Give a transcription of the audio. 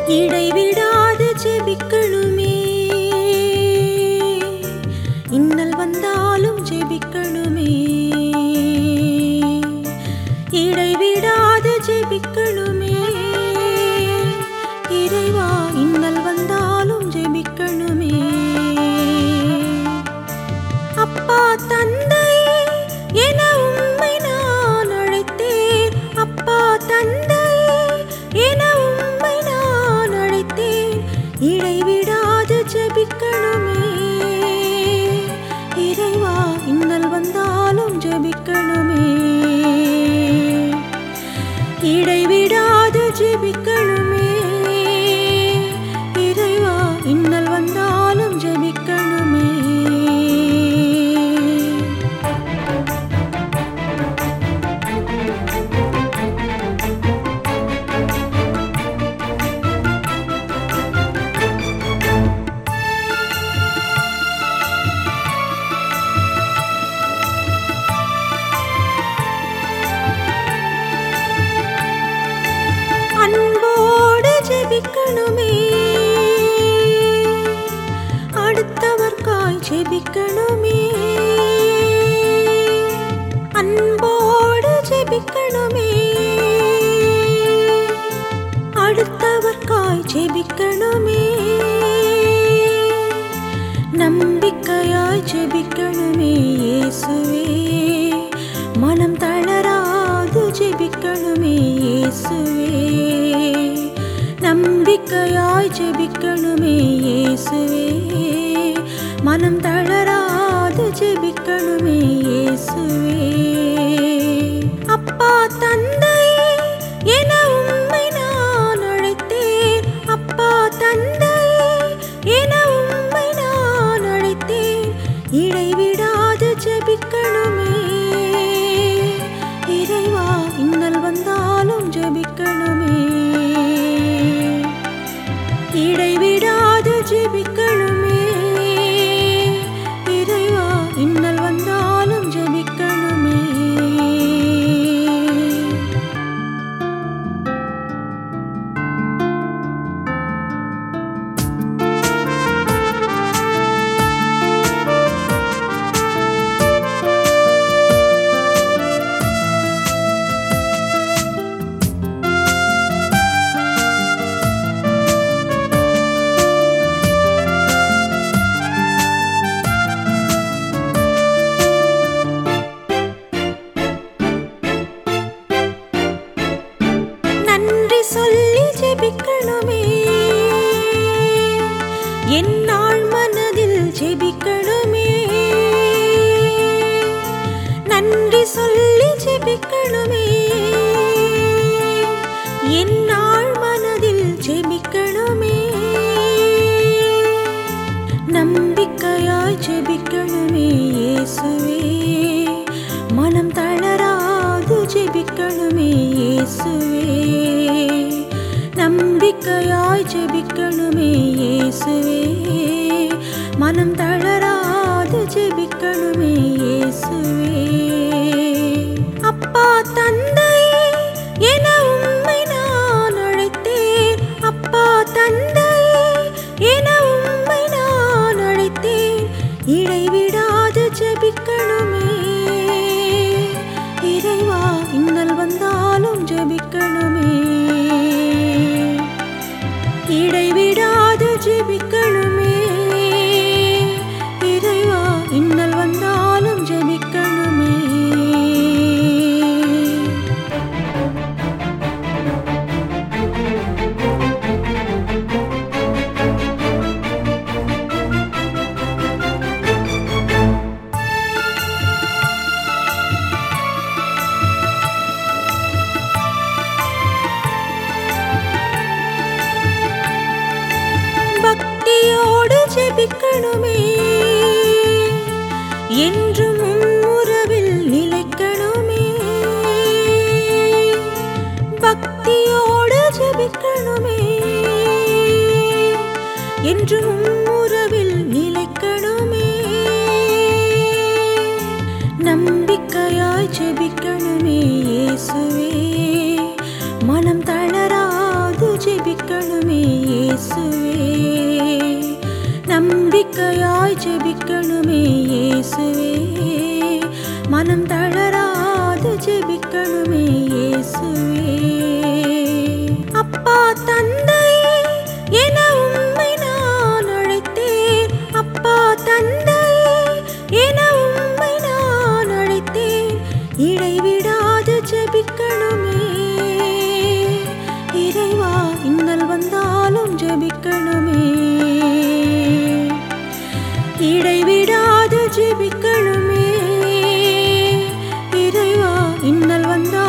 இடைவிடாது ஜெபிக்கணுமே இன்னல் வந்தாலும் ஜெபிக்கணுமே இடைவிடாது ஜெபிக்கணுமே இறைவா இன்னல் வந்தாலும் ஜெபிக்கணுமே அப்பா தந்தையே என உம்மை நான் அழைத்தேன் அப்பா தந்தையே என உம்மை நான் அழைத்தேன் இடைவிடாது ஜெபிக்கணுமே இறைவா இன்னல் வந்தாலும் ஜெபிக்கணுமே இடைவிடாது ஜெபிக்கணுமே இறைவா இன்னல் வந்தாலும் ஜெபிக்கணுமே அன்போடு ஜெபிக்கணுமே அடுத்தவர்காய் ஜெபிக்கணுமே அன்போடு ஜெபிக்கணுமே அடுத்தவர்காய் ஜெபிக்கணுமே நம்பிக்கையாய் ஜெபிக்கணுமே இயேசுவே மனம் தளராது ஜெபிக்கணுமே இயேசுவே நம்பிக்கையாய் ஜெபிக்கணுமே இயேசுவே மனம் தளராது ஜெபிக்கணுமே இயேசுவே அப்பா தந்தையே என உம்மை நான் அழைத்தேன் அப்பா தந்தையே என உம்மை நான் அழைத்தேன் இடைவிடாது ஜெபிக்கணுமே இறைவா இன்னல் வந்தாலும் ஜெபிக்கணுமே இடைவிடாது ஜெபிக்கணுமே இறைவா இன்னல் வந்தாலும் ஜெபிக்கணுமே நன்றி சொல்லி ஜெபிக்கணுமே என்னாள் மனதில் ஜெபிக்கணுமே நன்றி சொல்லி ஜெபிக்கணுமே என்னாள் மனதில் ஜெபிக்கணுமே நம்பிக்கையாய் ஜெபிக்கணுமே இயேசுவே மனம் தளராது ஜெபிக்கணுமே இயேசுவே நம்பிக்கையாய் ஜெபிக்கணுமே இயேசுவே மனம் தளராது ஜெபிக்கணுமே இயேசுவே அப்பா தந்தையே என உம்மை நான் அழைத்தேன் அப்பா தந்தையே என உம்மை நான் அழைத்தேன் இடைவிடாது ஜெபிக்கணுமே இறைவா இன்னல் வந்தாலும் ஜெபிக்கணுமே இடைவிடாது ஜெபிக்கணுமே இறைவா இன்னல் வந்தாலும் ஜெபிக்கணுமே பக்தியோடு ஜெபிக்கணுமே என்றும் உம்முறவில் நிலைக்கணுமே பக்தியோடு ஜெபிக்கணுமே என்றும் உம்முறவில் நிலைக்கணுமே நம்பிக்கையாய் ஜெபிக்கணுமே இயேசுவே மனம் தளராது ஜெபிக்கணுமே இயேசுவே மனம் தளராது ஜெபிக்கணுமே இயேசுவே அப்பா தந்தை என உம்மை நான் அழைத்தேன் அப்பா தந்தை என உம்மை நான் அழைத்தேன் இடைவிடாது ஜெபிக்கணுமே இறைவா இன்னல் வந்தாலும் ஜெபிக்கணுமே இடைவிடாது ஜெபிக்கணுமே இறைவா இன்னல் வந்தாலும்